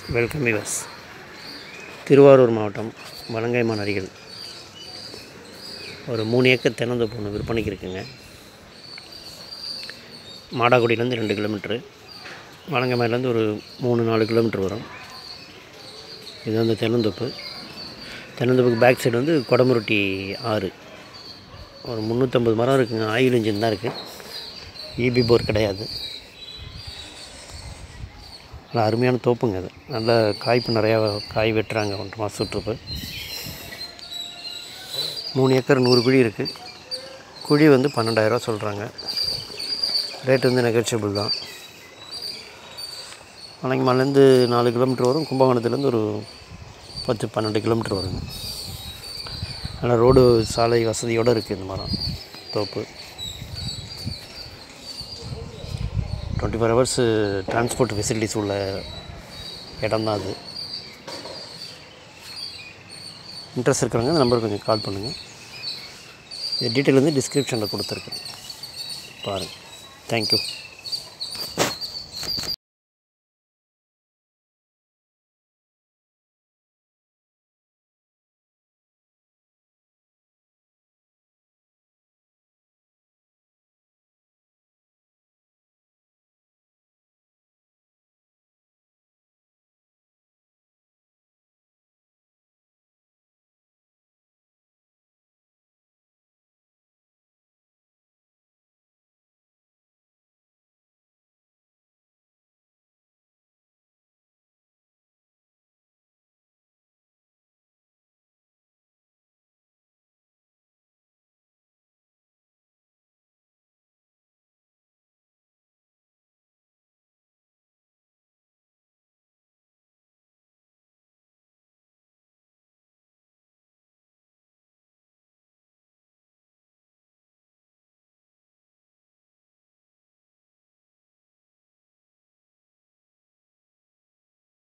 welcome viewers Thiruvarur மாவட்டம் வலங்கைமான் அருகில் ஒரு மூணு ஏக்கர் தென்னந்தோப்பு ஒன்று விற்பனைக்கு இருக்குங்க மாடாக்குடியிலேருந்து ரெண்டு கிலோமீட்ரு வலங்கைமான்லேருந்து ஒரு மூணு நாலு கிலோமீட்டர் வரும் இது வந்து தென்னந்தோப்பு தென்னந்தோப்புக்கு பேக் சைடு வந்து கொடமுருட்டி ஆறு ஒரு முந்நூற்றம்பது மரம் இருக்குங்க ஆயில் இன்ஜின் தான் இருக்குது இபி போர் கிடையாது நல்லா அருமையான தோப்புங்க அது நல்ல காய்ப்பு நிறையா காய் வெட்டுறாங்க ஒன்றரை மாதம் சுற்றுப்பு மூணு ஏக்கர் நூறு குழி இருக்குது குழி வந்து பன்னெண்டாயிரரூவா சொல்கிறாங்க ரேட் வந்து நெகோச்சியபிள் தான் மலைங்கமாலேருந்து நாலு கிலோமீட்டர் வரும் கும்பகோணத்துலேருந்து ஒரு பத்து பன்னெண்டு கிலோமீட்டர் வருங்க நல்லா ரோடு சாலை வசதியோடு இருக்குது இந்த மரம் தோப்பு twenty four hours transport facilities உள்ள இடம் தான் அது இன்ட்ரெஸ்ட் இருக்கிறவங்க இந்த நம்பருக்கு கொஞ்சம் கால் பண்ணுங்கள் இது டீட்டெயில் வந்து டிஸ்கிரிப்ஷனில் கொடுத்துருக்கேன் பாருங்கள் தேங்க்யூ